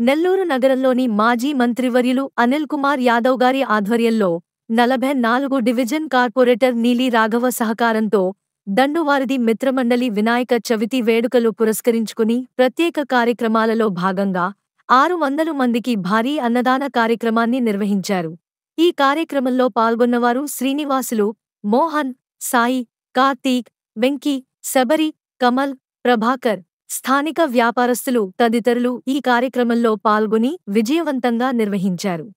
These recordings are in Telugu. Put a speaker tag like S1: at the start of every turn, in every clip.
S1: నెల్లూరు నగరంలోని మాజీ మంత్రివర్యులు అనిల్ కుమార్ యాదవ్ గారి ఆధ్వర్యంలో నలభై నాలుగు డివిజన్ కార్పొరేటర్ నీలి రాఘవ సహకారంతో దండువారది మిత్రమండలి వినాయక చవితి వేడుకలు పురస్కరించుకుని ప్రత్యేక కార్యక్రమాలలో భాగంగా ఆరు వందలు మందికి భారీ అన్నదాన కార్యక్రమాన్ని నిర్వహించారు ఈ కార్యక్రమంలో పాల్గొన్నవారు శ్రీనివాసులు మోహన్ సాయి కార్తీక్ వెంకీ శబరి కమల్ ప్రభాకర్ స్థానిక వ్యాపారస్తులు తదితరులు ఈ కార్యక్రమంలో పాల్గొని విజయవంతంగా నిర్వహించారు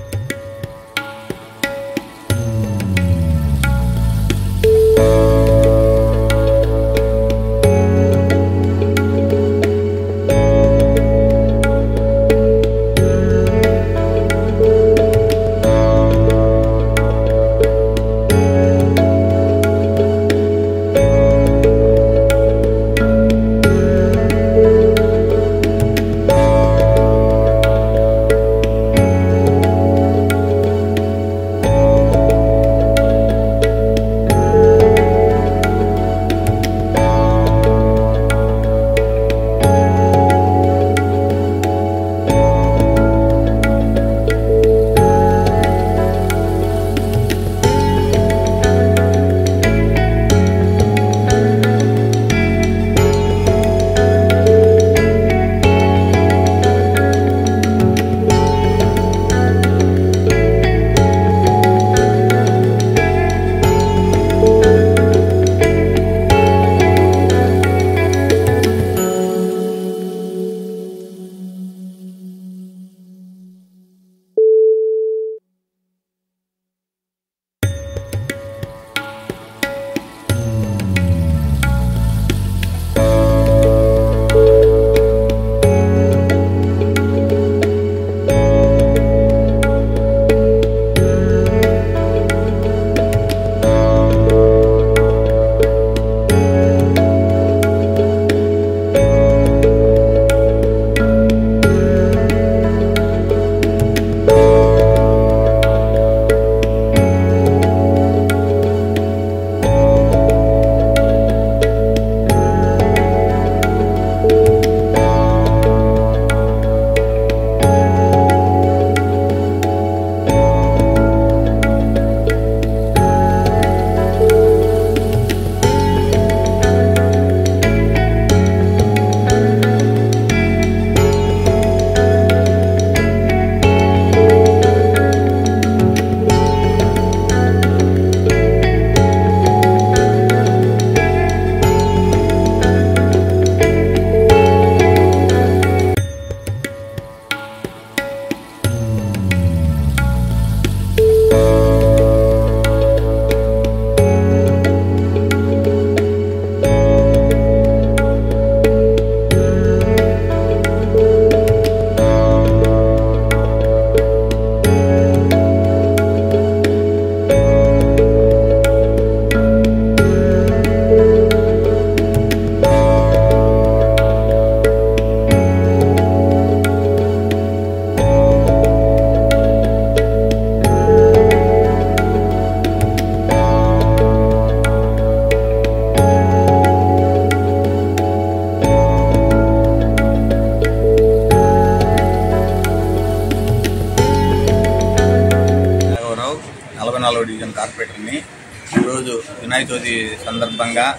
S2: రాఘవరావు నలభై నాలుగో డివిజన్ కార్పొరేటర్ని ఈరోజు వినాయక చవితి సందర్భంగా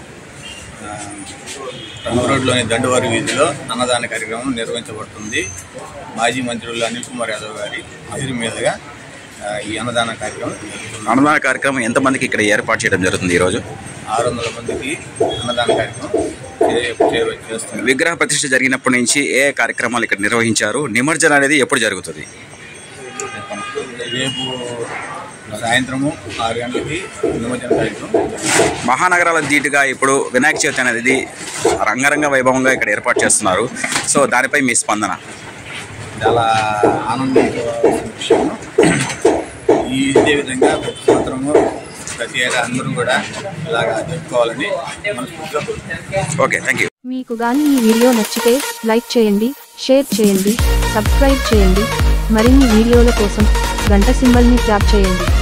S2: ఆ, రంగు రోడ్లోని దండువారి వీధిలో అన్నదాన కార్యక్రమం నిర్వహించబడుతుంది మాజీ మంత్రులు అనిల్ కుమార్ యాదవ్ గారి పేరు మీదుగా ఆ, ఈ అన్నదాన కార్యక్రమం జరుగుతుంది.
S3: అన్నదాన కార్యక్రమం ఎంతమందికి ఇక్కడ ఏర్పాటు చేయడం జరుగుతుంది ఈరోజు
S2: ఆరు వందల మందికి అన్నదాన కార్యక్రమం చే- చే- చేస్తుంది
S3: విగ్రహ ప్రతిష్ఠ జరిగినప్పటి నుంచి ఏ కార్యక్రమాలు ఇక్కడ నిర్వహించారు నిమజ్జనం అనేది ఎప్పుడు జరుగుతుంది
S2: రేపు సాయంత్రము ఆరు గంటలకి నిమజ్జన కార్యక్రమం
S3: మహానగరాల ధీటుగా ఇప్పుడు వినాయక చవితి అనేది రంగరంగ వైభవంగా ఇక్కడ ఏర్పాటు చేస్తున్నారు సో దానిపై మీ స్పందన
S2: చాలా ఆనందంతో విషయం ఈ ఇదే విధంగా ప్రతి సంవత్సరము ప్రతి ఏటా అందరూ కూడా ఇలాగా జరుపుకోవాలని మనస్ఫూర్తిగా కోరుకుంటున్నాను.
S3: ఓకే థ్యాంక్ యూ
S4: మీకు గాని ఈ వీడియో నచ్చితే లైక్ చేయండి షేర్ చేయండి సబ్స్క్రైబ్ చేయండి మరిన్ని వీడియోల కోసం గంట సింబల్ని ట్యాప్ చేయండి